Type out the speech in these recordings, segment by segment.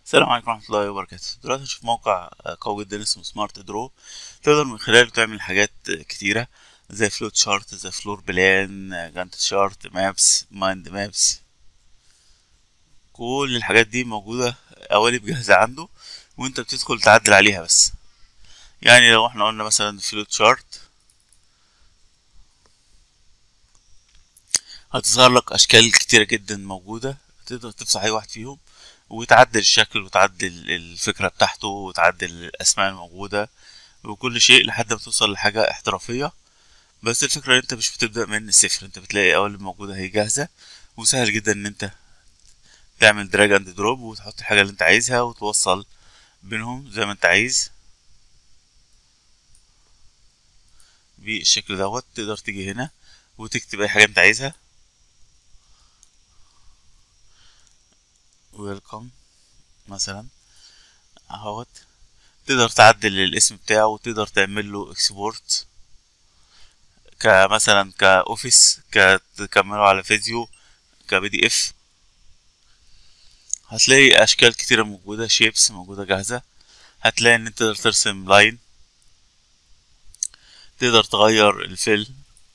السلام عليكم ورحمة الله وبركاته دلوقتي هنشوف موقع قوي جدا اسمه سمارت درو تقدر من خلاله تعمل حاجات كتيرة زي فلوت شارت زي فلور بلان جانت شارت مابس مايند مابس كل الحاجات دي موجودة قوالب جاهزة عنده وانت بتدخل تعدل عليها بس يعني لو احنا قلنا مثلا فلوت شارت هتظهر لك اشكال كتيرة جدا موجودة تقدر تفتح اي واحد فيهم وتعدل الشكل وتعدل الفكرة بتاعته وتعدل الأسماء الموجودة وكل شيء لحد ما توصل لحاجة احترافية بس الفكرة ان انت مش بتبدأ من الصفر انت بتلاقي اول موجودة هي جاهزة وسهل جدا ان انت تعمل دراج اند دروب وتحط الحاجة اللي انت عايزها وتوصل بينهم زي ما انت عايز بالشكل دوت تقدر تيجي هنا وتكتب اي حاجة انت عايزها ويلكم مثلا اهوت تقدر تعدل الاسم بتاعه وتقدر تعمل له اكسبورت كمثلا كاوفيس تكمله على فيديو كبي دي اف هتلاقي اشكال كتيرة موجودة شيبس موجودة جاهزة هتلاقي ان انت تقدر ترسم لاين تقدر تغير الفيل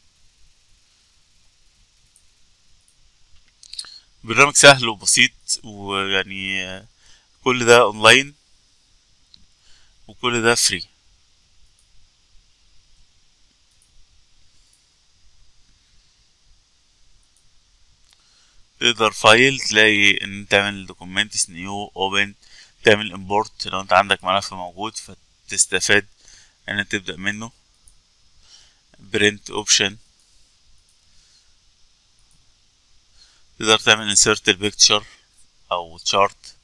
برنامج سهل وبسيط ويعني كل ده اونلاين وكل ده فري تقدر فايل تلاقي ان تعمل دوكومنتس نيو اوبن تعمل امبورت لو انت عندك ملف موجود فتستفاد ان تبدأ منه برنت اوبشن تقدر تعمل insert البيكتشر او chart